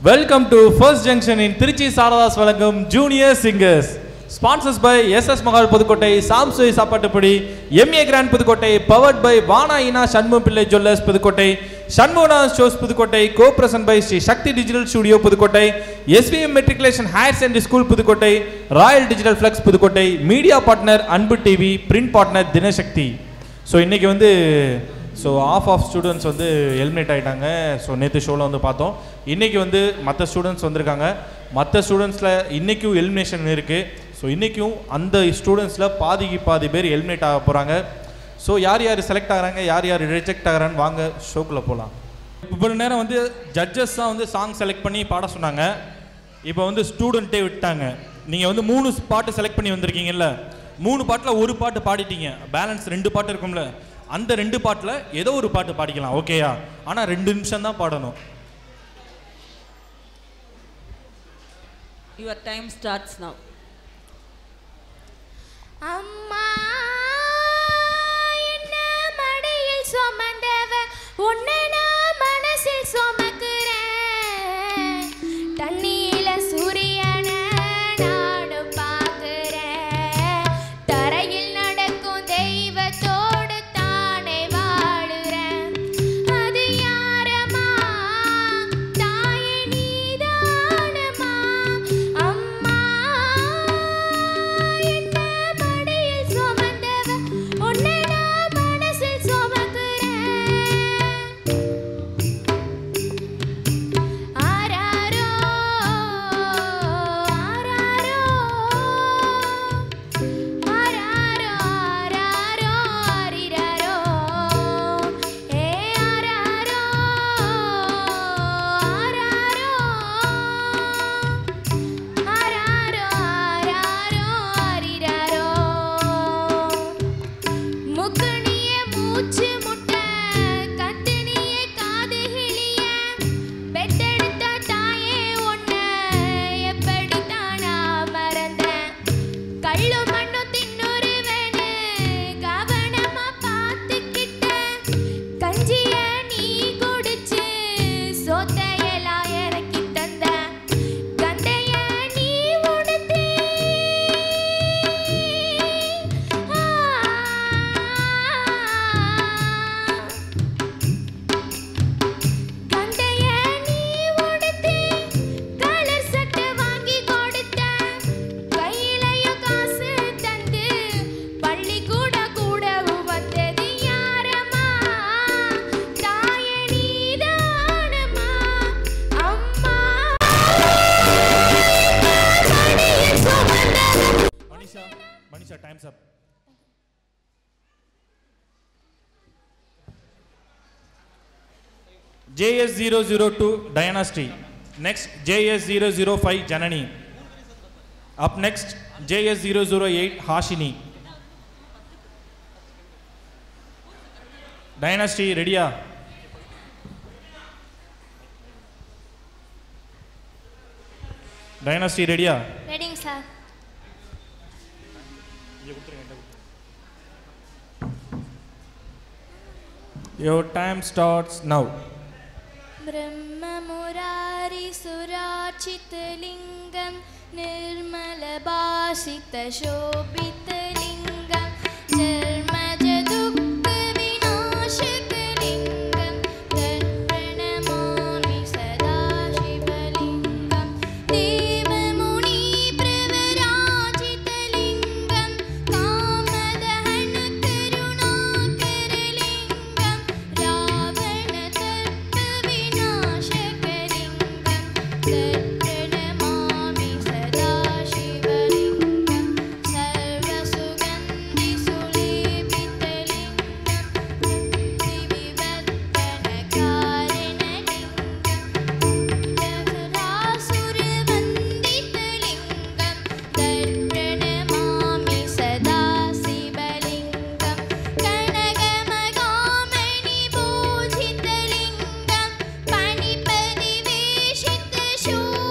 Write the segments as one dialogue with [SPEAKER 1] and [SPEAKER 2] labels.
[SPEAKER 1] Welcome to first junction in Trichy Saradhas வழங்கும் junior singers sponsors by S S Mahal Pudukkottai சாம்சுவை சாப்பாட்டுப்படி MA grand Pudukkottai powered by வானா இனா சண்முக பிள்ளை ஜுவல்லர்ஸ் புதுக்கோட்டை சண்முகனா shows Pudukkottai co present by Sri Sakthi digital studio Pudukkottai SVM matriculation higher secondary school Pudukkottai royal digital flex Pudukkottai media partner Anbu TV print partner Dinasakthi so இன்னைக்கு வந்து so of of students வந்து eliminate ஆகிட்டாங்க so நேற்று ஷோவில் வந்து பார்த்தோம் இன்றைக்கி வந்து மற்ற ஸ்டூடெண்ட்ஸ் வந்திருக்காங்க மற்ற ஸ்டூடெண்ட்ஸில் இன்றைக்கும் எலிமினேஷன் இருக்குது ஸோ இன்றைக்கும் அந்த ஸ்டூடெண்ட்ஸில் பாதிக்கு பாதி பேர் எலிமினேட் ஆக போகிறாங்க ஸோ யார் யார் செலக்ட் ஆகுறாங்க யார் யார் ரிஜெக்ட் ஆகுறான்னு வாங்க ஷோக்குள்ளே போகலாம் இப்போ நேரம் வந்து ஜட்ஜஸ் தான் வந்து சாங் செலக்ட் பண்ணி பாட சொன்னாங்க இப்போ வந்து ஸ்டூடெண்ட்டே விட்டாங்க நீங்கள் வந்து மூணு பாட்டு செலக்ட் பண்ணி வந்திருக்கீங்கல்ல மூணு பாட்டில் ஒரு பாட்டு பாடிட்டீங்க பேலன்ஸ் ரெண்டு பாட்டு இருக்கும்ல அந்த ரெண்டு பாட்டில் ஏதோ ஒரு பாட்டு பாடிக்கலாம் ஓகேயா ஆனால் ரெண்டு நிமிஷம் தான் பாடணும்
[SPEAKER 2] Your time starts now.
[SPEAKER 3] அம்மா என்ன மடியில் சுமந்தவ உன்னை நான் மனசில் சுமக்கிறேன் தண்ணியில சூரியனை நானும் பார்க்கிறேன் தரையில் நடக்கும் தெய்வத்தோடு தானே வாழுறேன் அது யாரம்மா தாயே நீதானம்மா அம்மா என்ன மடியில் சுமந்தவ உன்னை நான் மனசில் சுமக்கிறேன் ஆராரோ ஆராரோ ஆராரோ ஆராரோ ஆரிராரோ ஏ ஆராரோ ஆராரோ ஆராரோ ஆராரோ ஆரிராரோ முக்கணிய மூச்சு முட்டை கத்தினிய காது கிளிய பெத்தெடுத்த தாயே உன்னை எப்படித்தான் நான் மறந்தேன் கள்ளு மண்ணு தின்னுருவேன்னு கவனமா பார்த்துக்கிட்டேன் கஞ்சிய நீ குடிச்சு சோத்தையெல்லாம் இறக்கி தந்த கந்தைய நீ உடுத்தி கந்தைய நீ உடுத்தி கலர் சட்டை வாங்கி கொடுத்த கையிலையும் காசு தந்து பள்ளி கூட கூட வந்தது யாரம்மா தாயே நீதானம்மா அம்மா மடியில் சுமந்தவ
[SPEAKER 1] Manisha Manisha times up JS zero zero two dynasty next JS zero zero five Janani up next JS zero zero eight Hashini dynasty ரெடியா டைனாஸ்டி ரெடியா
[SPEAKER 3] ரெடிங்க sir
[SPEAKER 1] your time starts now
[SPEAKER 3] ब्रह्ममुरारिसुराचितलिङ्गं निर्मलभाषितशोभितलिङ्गं जन्मजदुःखविनाशकलिङ्गं तत्प्रणमामि सदा शिवलिङ्गं देवमुनिप्रवराजितलिङ्गं कामदहनकरुणाकरलिङ्गं रावणतत्त्वविनाशकलिङ्गं तत्प्रणमामि सदा शिवलिङ्गं सर्वसुगन्धिसुलेपितलिङ्गं जगदासुरवन्दितलिङ्गं तत्प्रणमामि सदा शिवलिङ्गं कनकमगामणिपूजितलिङ्गं पणिपदिवेशितशोभितलिङ्गं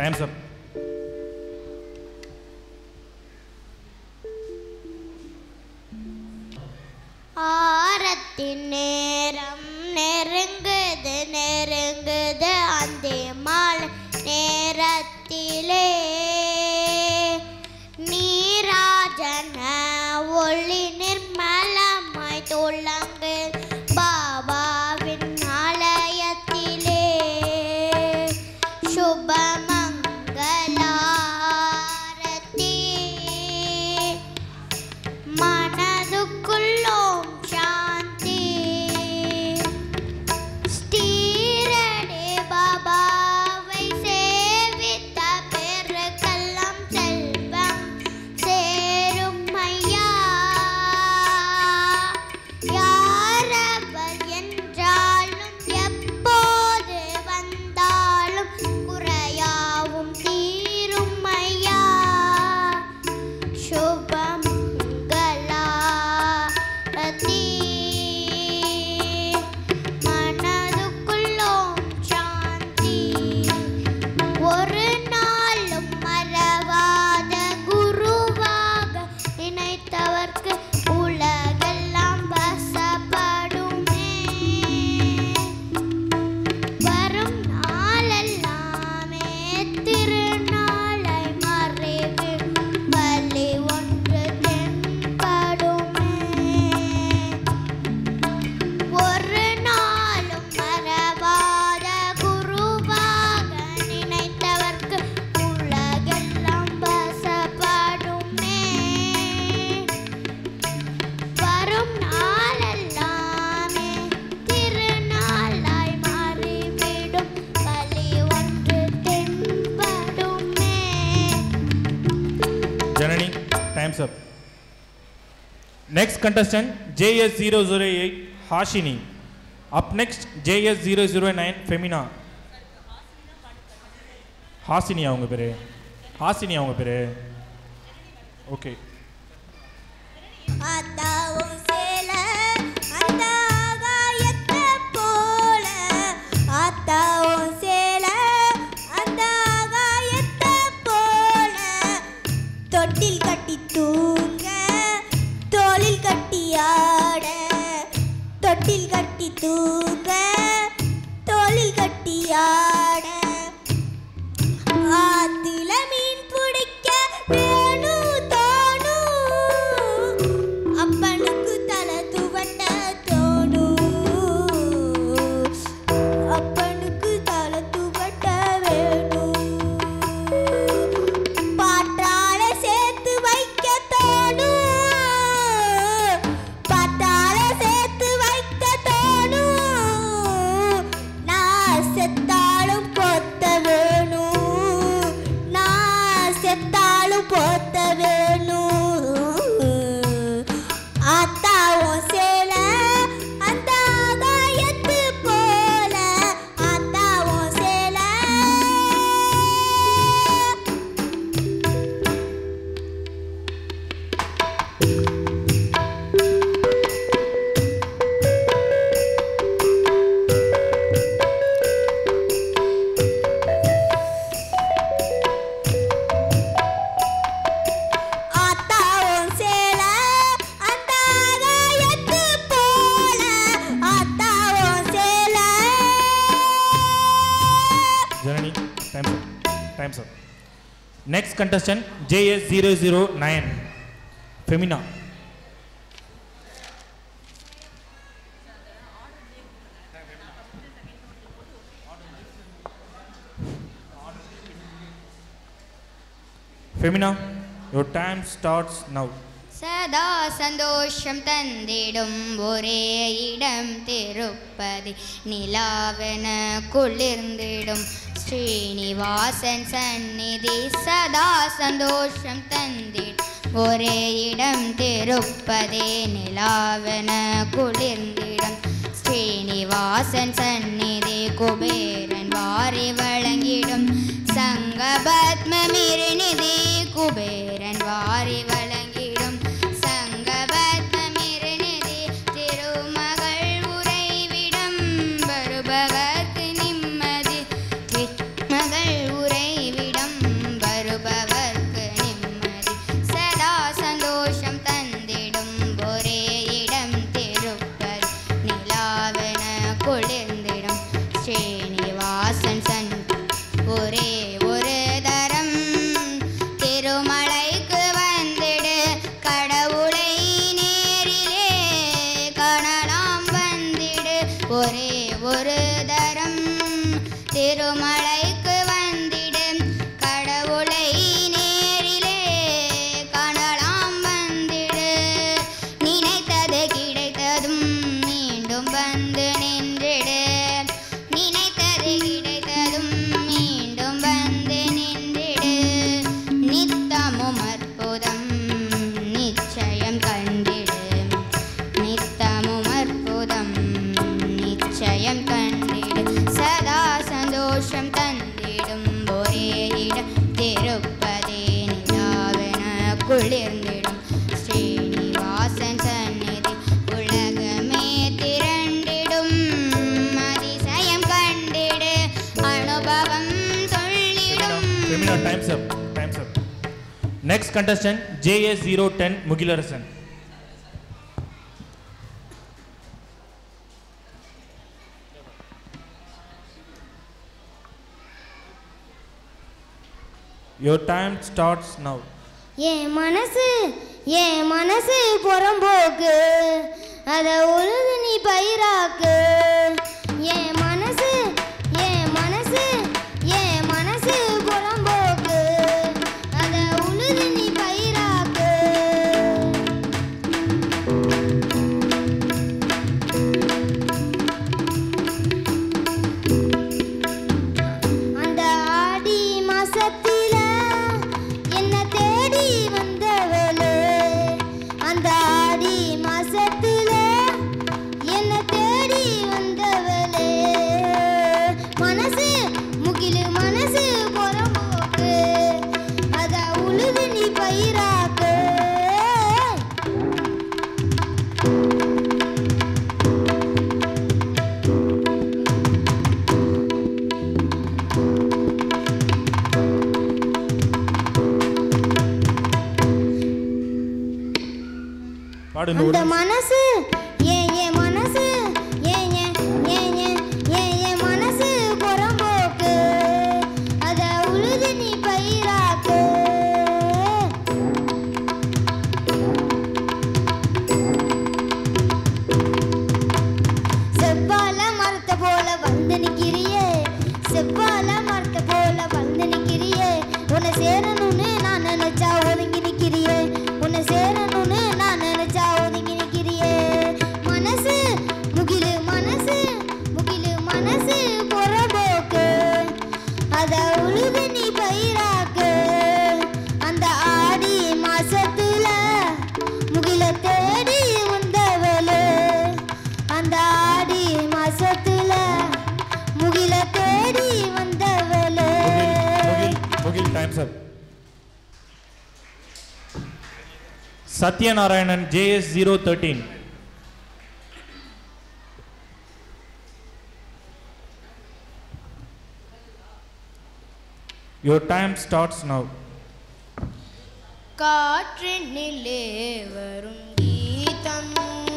[SPEAKER 1] டைம்ஸ் அப்
[SPEAKER 2] ஆரத்தின் நேரம் நெருங்குது நெருங்குது அந்த மாலை நேரத்திலே நீராஜன ஒளி நிர்மலமாய் துளங்கு பாபாவின் ஆலயத்திலே சுபமங்களாரதி மனதுக்குள்ளோம் சாந்தி ஸ்ரீரடி பாபாவை சேவித்த பெருக்கெல்லாம் செல்வம் சேரும் ஐயா யாரவர் என்றாலும் எப்போது வந்தாலும் குறையாவும் தீரும் ஐயா சுபமங்களாரதி மனதுக்குள்ளோம் சாந்தி ஒரு நாளும் மறவாத குருவாக நினைத்தவர்க்கு உலகெல்லாம் வசப்படுமே வரும் நாளெல்லாமே திருநாளை மறைவு வலி ஒன்று தென்படுமே ஒரு நாளும் மறவாத குருவாக நினைத்தவர்க்கு உலகெல்லாம் வசப்படுமே வரும் நாளெல்லாமே திருநாளாய் மாறிவிடும் வழி ஒன்று தென்படுமே
[SPEAKER 1] Janani times up next contestant JS zero zero eight Hashini up next JS zero zero nine Femina Hasini அவங்க பேர் ஹாசினி அவங்க பேர் ஓகே
[SPEAKER 2] ஆத்தாவும் சேல அந்த ஆகாயத்தை போல ஆத்தாவும் சேல அந்த ஆகாயத்தை போல தொட்டில் கட்டி தூங்க தோளில் கட்டி ஆட தொட்டில் கட்டி தூங்க தோளில் கட்டி ஆட ஆத்துல மீன் பிடிக்க வேணும் தோணும் அப்பனுக்கு தலை துவட்ட தோணும் அப்பனுக்கு தலை துவட்ட வேணும் பாட்டால சேர்த்து வைக்க தோணும் பாட்டால சேர்த்து வைக்க தோணும் நான் செத்தாலும் பொத்த வேணும் நான் செத்தாலும் பொத்த வேணும் ஆத்தாவும் சேல அந்த ஆகாயத்து போல ஆத்தாவும் சேல ஆத்தாவும் சேல அந்த ஆகாயத்து போல ஆத்தாவும் சேல
[SPEAKER 1] Janani times up times up next contestant JS zero zero nine Femina Femina your time starts now
[SPEAKER 3] சதா சந்தோஷம் தந்திடும் ஒரே இடம் திருப்பதி நிலாவென குளிர்ந்திடும் ஸ்ரீனிவாசன் சந்நிதி சதா சந்தோஷம் தந்திடும் ஒரே இடம் திருப்பதி நிலாவென குளிர்ந்திடும் ஸ்ரீனிவாசன் சந்நிதி குபேரன் வாரி வழங்கிடும் சங்க பத்மமிருநிதி குபேரன் வாரி வழங்கிடும் சங்க பத்மமிருநிதி திருமகள் உறைவிடம் வருபவர்க்கு நிம்மதி மகள் உறைவிடம் நித்தமும் அற்புதம் நிச்சயம் கண்டிடு நித்தமும் அற்புதம் நிச்சயம் கண்டிடு சதா சந்தோஷம் தந்திடும் ஒரே இடம் திருப்பதே நிலாவென குளிர்ந்திடும் ஸ்ரீனிவாசன் சந்நிதி உலகமே திரண்டிடும் அதிசயம் கண்டிடு அனுபவம் சொல்லிடும்
[SPEAKER 1] Femina, time's up. Time's up. Next contestant, JS010 Mugilarasan. Your time starts now.
[SPEAKER 2] என் மனசு என் மனசு புறம்போக்கு அத உழுது நீ பயிராக்கு என் மனசு என் மனசு என் மனசு புறம்போக்கு அத உழுது நீ பயிராக்கு அந்த ஆடி மாசத்தில என்ன தேடி வந்தவளே அந்த ஆடி மாசத்தில என்ன தேடி வந்தவளே மனசு முகிலு மனசு புறம்போக்கு அத உழுது நீ பயிராக்கு
[SPEAKER 1] பாடு
[SPEAKER 2] அந்த
[SPEAKER 1] நூறு
[SPEAKER 2] மனசு ஏன் என் மனசு ஏன் ஏன் ஏன் ஏன் ஏன் என் மனசு புறம்போக்கு அத உழுது நீ பயிராக்கு செவ்வாழ மரத்தை போல வந்து நிக்கிறியே செவ்வாழ மரத்தை போல வந்து நிக்கிறியே உன்னை சேரணும்னு நான் நினைச்சா ஒதுங்கி நிக்கிறியே உன்னை சேரணும்னு நான் நினைச்சா ஒதுங்கி நிக்கிறியே மனசு முகிலு மனசு முகிலு மனசு புறம்போக்கு அத உழுது நீ பயிராக்கு அந்த ஆடி மாசத்துல முகில தேடி வந்தவளே அந்த ஆடி மாசத்துல முகில தேடி வந்தவளே
[SPEAKER 1] Mugil, Mugil, time's up. Satyanarayanan, JS013. Your time starts now.
[SPEAKER 4] காற்றினிலே வரும் கீதம்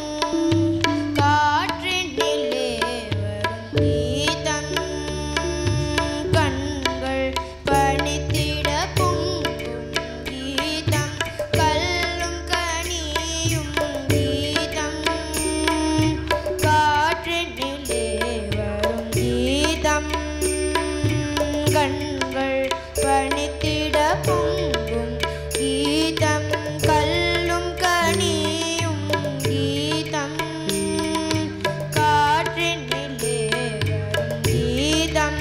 [SPEAKER 4] காற்றினிலே வரும் கீதம் கண்கள் பணித்திட பொங்கும் கீதம் கல்லும் கனியும் கீதம் காற்றினிலே வரும் கீதம் கண்கள் பணித்திட பொங்கும் கீதம் கல்லும் கனியும் கீதம் காற்றினிலே வரும் கீதம்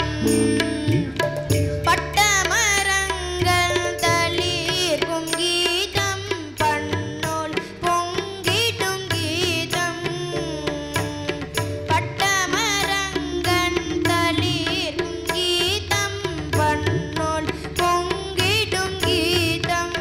[SPEAKER 4] பட்டமரங்கள் தளிர்க்கும் கீதம் பண்ணோல் பொங்கிடும் கீதம் பட்டமரங்கள் தளிர்க்கும் கீதம் பண்ணோல் பொங்கிடும் கீதம்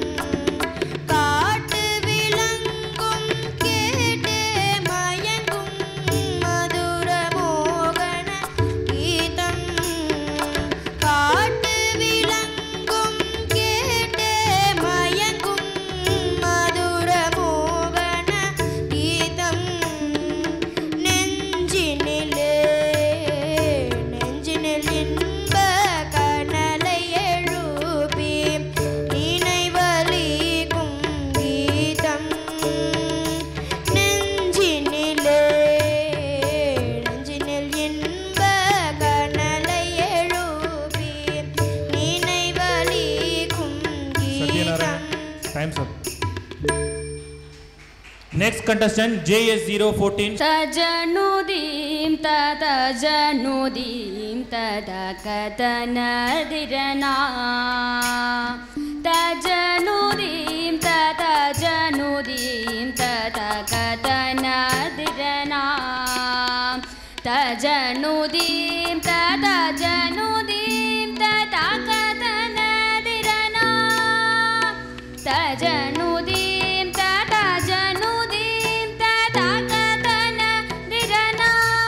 [SPEAKER 4] காட்டு விளங்கும் கேட்டு மயங்கும் மதுர மோகன கீதம் காட்டு விளங்கும் கேட்டு மயங்கும் மதுர மோகன கீதம் நெஞ்சினிலே நெஞ்சினில் இன்ப கனலை எழுப்பி நினைவலிக்கும் கீதம் நெஞ்சினிலே நெஞ்சினில் இன்ப கனலை எழுப்பி நினைவலிக்கும்
[SPEAKER 1] Satyanarayan,
[SPEAKER 4] கீதம்
[SPEAKER 1] time's up. Next contestant, JS014.
[SPEAKER 5] तजनुदीं ततजनुदीं तदकतनदिरना तजनु ஜனுதீம் தத ஜனுதீம் ததகதன திரனா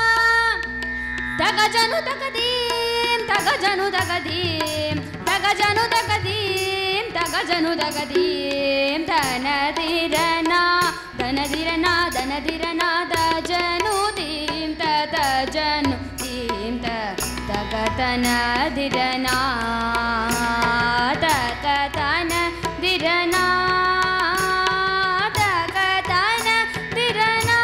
[SPEAKER 5] தக ஜனு தகதீம் தக ஜனு தகதீம் தக ஜனு தகதீம் தக ஜனு தகதீம் தனதிரனா தனதிரனா தனதிரனா த ஜனுதீம் தத ஜனுதீம் த தகதன திரனா தகதன திரனா தகதன திரனா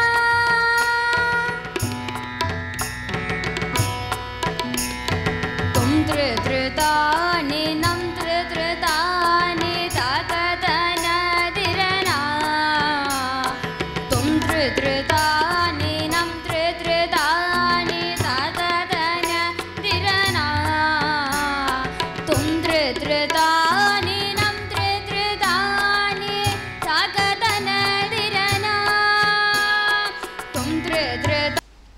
[SPEAKER 5] तुम तृ धृतानि नं तृ धृतानि ताततन दिरना तुम तृ धृतानि नं तृ धृतानि ताततन दिरना तुम तृ धृतानि नं तृ धृतानि ताततन दिरना तुम तृ धृता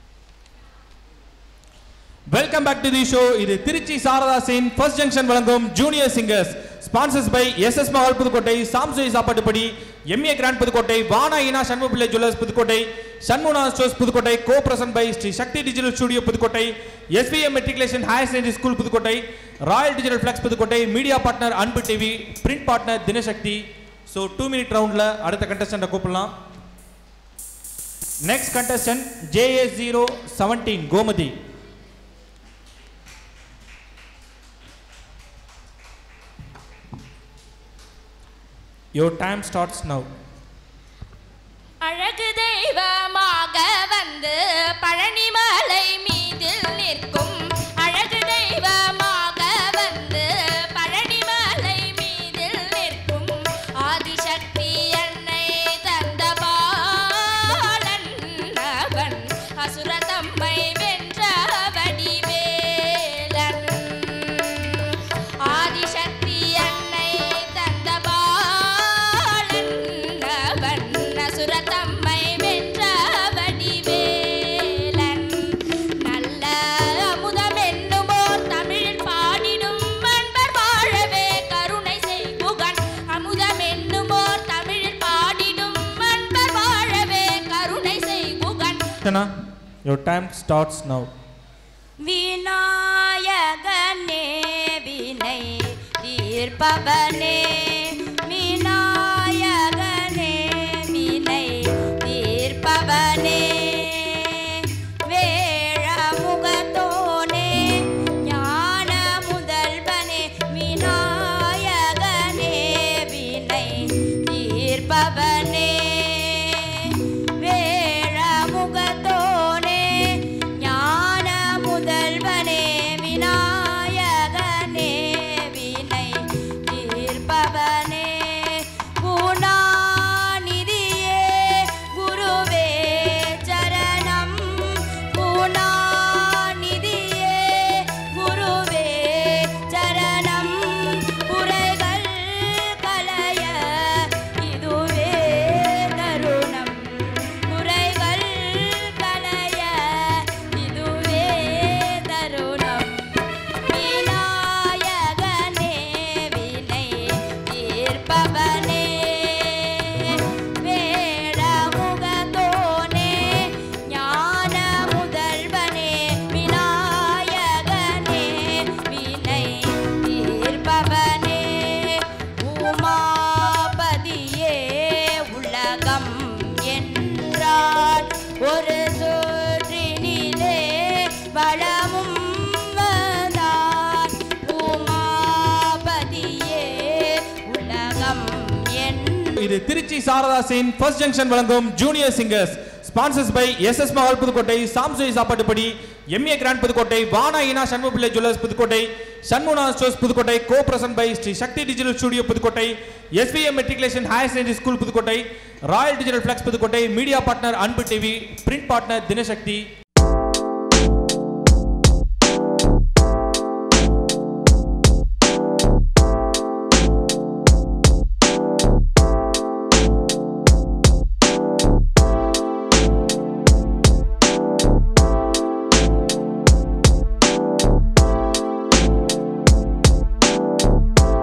[SPEAKER 1] welcome back to the show இது திருச்சி சாரதாசின் ஃபர்ஸ்ட் ஜங்ஷன் வழங்கும் junior singers sponsors by S S Mahal Pudukkottai சாம்சுய் சாப்பாட்டுப்படி எம்ஏ கிராண்ட் புதுக்கோட்டை வானா இனா சண்முகப்பிள்ளை ஜுவல்லர்ஸ் புதுக்கோட்டை சண்முனா stores Pudukkottai co present by Sri Sakthi digital studio Pudukkottai SVM matriculation higher secondary school Pudukkottai royal digital flex Pudukkottai media partner Anbu TV print partner Dinasakthi so two minute ரவுண்டில் அடுத்த கண்டஸ்டண்ட்டை கூப்பிடலாம் next contestant JA zero seventeen Gomathi Your time starts now.
[SPEAKER 6] அழகு தெய்வமாக வந்து பழனிமலை மீதில் நிற்கும் அழகு தெய்வமாக வந்து பழனிமலை மீதில் நிற்கும் ஆதிசக்தி என்னை தந்த பாலன் அவன் அசுரதம்மை வென்ற வடிவேலன் ஆதிசக்தி என்னை தந்த பாலன் அவன் அசுரதம்மை வென்ற வடிவேலன் நல்ல அமுதம் என்னுமோர் தமிழில் பாடிடும் அன்பர் வாழவே கருணை செய்குகன் அமுதம் என்னுமோர் தமிழில் பாடிடும் அன்பர் வாழவே கருணை செய்குகன்
[SPEAKER 1] Tana, your time starts now.
[SPEAKER 6] விநாயகனே வினை தீர்ப்பவனே விநாயகனே வினை தீர்ப்பவனே வேழமுகத்தோனே ஞான முதல்வனே விநாயகனே வினை தீர்ப்பவனே வேழமுகத்தோனே ஞான முதல்வனே விநாயகனே வினை தீர்ப்பவனே குணாநிதியே குருவே சரணம் குணாநிதியே குருவே சரணம் குறைகள் களைய இதுவே தருணம் குறைகள் களைய இதுவே தருணம் விநாயகனே வினை தீர்ப்பவனே வேடமுகத்தோனே ஞான முதல்வனே விநாயகனே வினை தீர்ப்பவனே உமாபதியே உலகம் என்றால் ஒரு சுற்றினிலே வளமும் வந்தார் உமாபதியே உலகம் என்று
[SPEAKER 1] இது திருச்சி சாரதாசின் ஃபர்ஸ்ட் ஜங்ஷன் வழங்கும் junior singers sponsors by S S Mahal Pudukkottai சாம்சுய் சாப்பாட்டுப்படி எம்ஏ கிராண்ட் புதுக்கோட்டை வானா இனா சண்முகப்பிள்ளை ஜுவல்லர்ஸ் புதுக்கோட்டை சண்முனா stores Pudukkottai co present by Sri Sakthi digital studio Pudukkottai SVM matriculation higher secondary school Pudukkottai royal digital flex Pudukkottai media partner Anbu TV print partner தினசக்தி